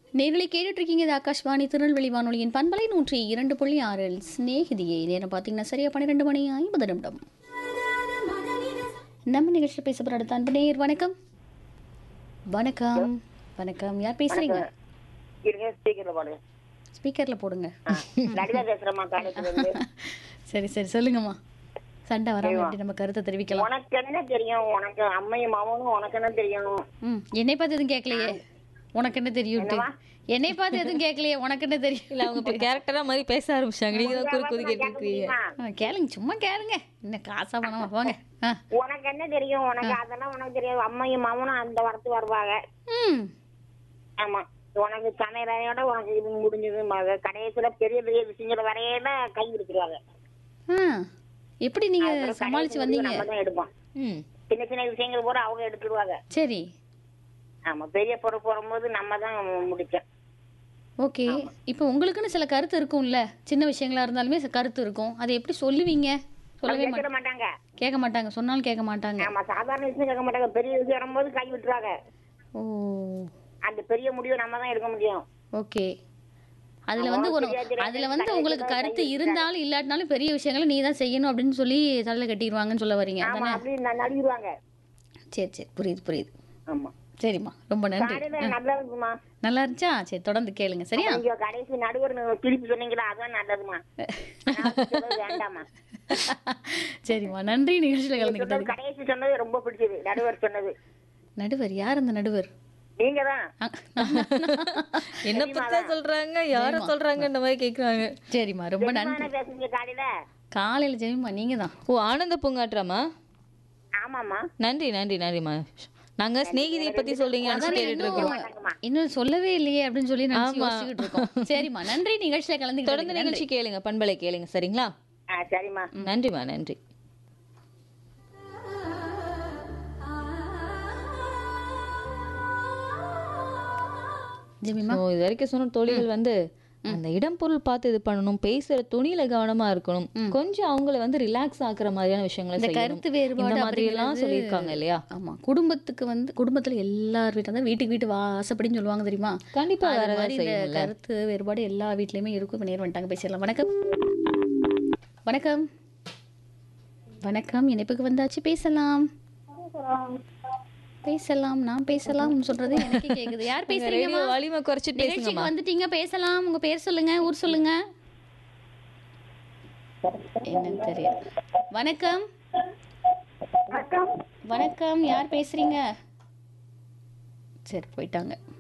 நேரலை கேட்டுட்டு இருக்கீங்க இது ஆகாஷ்வாணி திருநெல்வேலி வானொலியின் பண்பலை நூற்றி இரண்டு புள்ளி ஆறில் சிநேகிதியே நேரம் பார்த்தீங்கன்னா சரியா பன்னிரெண்டு மணி ஐம்பது நிமிடம் நம்ம நிகழ்ச்சியில் பேசப்படுற அடுத்த அன்பு நேயர் வணக்கம் வணக்கம் வணக்கம் யார் பேசுறீங்க இருங்க ஸ்பீக்கர்ல போடுங்க ஸ்பீக்கர்ல போடுங்க ஆ, லலிதா பேசுறேம்மா காலேஜ்ல இருந்து சரி சரி சொல்லுங்கம்மா சண்டை வராம எப்படி நம்ம கருத்தை தெரிவிக்கலாம் உனக்கு என்ன தெரியும் உனக்கு அம்மையும் மாமனும் உனக்கு என்ன தெரியும் ம் என்னை பார்த்து எதுவும் கேட்கலையே உனக்கு என்ன தெரியும் என்னை பார்த்து எதுவும் கேட்கலையே உனக்கு என்ன தெரியும் இல்ல அவங்க இப்போ கேரக்டரா மாதிரி பேச ஆரம்பிச்சாங்க நீங்க தான் குறுக்கு குறுக்கு கேட்க இருக்கீங்க முடியுமா? ஆ, கேளுங்க சும்மா கேளுங்க என்ன காசா பணமா போங்க ஆ உனக்கு என்ன தெரியும் உனக்கு அதெல்லாம் உனக்கு தெரியாது அம்மையும் மாமனும் அந்த வரத்து வருவாங்க ம் ஆமா உனக்கு சமையலையோட உனக்கு இது முடிஞ்சது ம- கடைசியில பெரிய பெரிய விஷயங்கள் வரையில கை எடுத்துருவாங்க ஆ எப்படி நீங்க சமாளிச்சு வந்தீங்க நம்ம தான் எடுப்போம் ம் சின்ன சின்ன விஷயங்கள் கூட அவங்க எடுத்துருவாங்க சரி ஆமா பெரிய பொறுப்பு வரும்போது நம்ம தான் முடிச்சோம் ஓகே இப்போ உங்களுக்குன்னு சில கருத்து இருக்கும்ல சின்ன விஷயங்களா இருந்தாலுமே சில கருத்து இருக்கும் அதை எப்படி சொல்லுவீங்க சொல்லவே மாட்டேன் கேட்க மாட்டாங்க கேட்க மாட்டாங்க சொன்னாலும் கேட்க மாட்டாங்க ஆமா சாதாரண விஷயம் கேட்க மாட்டாங்க பெரிய விஷயம் வரும்போது கை விட்டுருவாங்க ஓ அந்த பெரிய முடிவை நம்ம தான் எடுக்க முடியும் ஓகே அதுல வந்து ஒரு அதுல வந்து உங்களுக்கு கருத்து இருந்தாலும் இல்லாட்டினாலும் பெரிய விஷயங்களை நீ தான் செய்யணும் அப்படின்னு சொல்லி தலையில கட்டிடுவாங்கன்னு சொல்ல வரீங்க ஆமா அதானே அப்படி ந- நழுவிடுவாங்க சரி சரி புரியுது புரியுது ஆமா சரிம்மா ரொம்ப நன்றி காலையில நல்லா இருக்குமா நல்லா இருந்துச்சா சரி தொடர்ந்து கேளுங்க சரியா நீங்க கடைசி நடுவர் திருப்பி சொன்னீங்களா அதான் நல்லதுமா நான் சொல்றது வேண்டாமா சரிம்மா நன்றி நிகழ்ச்சியில் சொன்னது கலந்துக்கிட்டது கடைசி சொன்னது ரொம்ப பிடிச்சது நடுவர் சொன்னது நடுவர் யார் அந்த நடுவர் நீங்க தான் அ- என்ன பத்தா சொல்றாங்க யார சொல்றாங்க இந்த மாதிரி கேக்குறாங்க சரிம்மா ரொம்ப நன்றி பேசுறீங்க காலையில காலையில ஜெயம்மா நீங்க தான் ஓ ஆனந்த பூங்காற்றாமா ஆமாமா நன்றி நன்றி நன்றிம்மா நாங்க சிநேகிதியை பத்தி சொல்றீங்க கேட்டுட்டு இருக்கோம் இன்னும் சொல்லவே இல்லையே அப்படின்னு சொல்லி நினைச்சு யோசிச்சுக்கிட்டு இருக்கோம் சரிம்மா நன்றி நிகழ்ச்சியில தொடர்ந்து கலந்துக்கிட்டது நிகழ்ச்சி கேளுங்க பண்பலை கேளுங்க சரிங்களா ஆ சரிம்மா நன்றிம்மா நன்றி ஜெமிமா ஸோ இது வரைக்கும் சொன்ன தோழிகள் வந்து அந்த இடம் பொருள் பார்த்து இது பண்ணணும் பேசுற துணியில கவனமா இருக்கணும் கொஞ்சம் அவங்கள வந்து ரிலாக்ஸ் ஆக்குற மாதிரியான விஷயங்களை இந்த செய்யணும் கருத்து வேறுபாடு இந்த மாதிரி எல்லாம் அப்படிங்கிறது- சொல்லியிருக்காங்க இல்லையா ஆமா குடும்பத்துக்கு வந்து குடும்பத்துல எல்லார் வீட்ல தான் வீட்டுக்கு வீட்டு வாசப்படின்னு சொல்லுவாங்க தெரியுமா கண்டிப்பா அது வரதான் மாதிரி இந்த செய்யும்ல கருத்து வேறுபாடு எல்லா வீட்லயுமே இருக்கும் இப்ப நேரம் வந்துட்டாங்க பேசிடலாம் வணக்கம் வணக்கம் வணக்கம் இணைப்புக்கு வந்தாச்சு பேசலாம் பேசலாம் நான் பேசலாம் சொல்றது எனக்கு கேக்குது யார் பேசுறீங்க ரேடியோ வால்யூமை குறைச்சிட்டு நிகழ்ச்சிக்கு பேசுங்கம்மா வந்துட்டீங்க பேசலாம் உங்க பேர் சொல்லுங்க ஊர் சொல்லுங்க என்னன்னு தெரியல வணக்கம் வணக்கம் யார் பேசுறீங்க சரி போயிட்டாங்க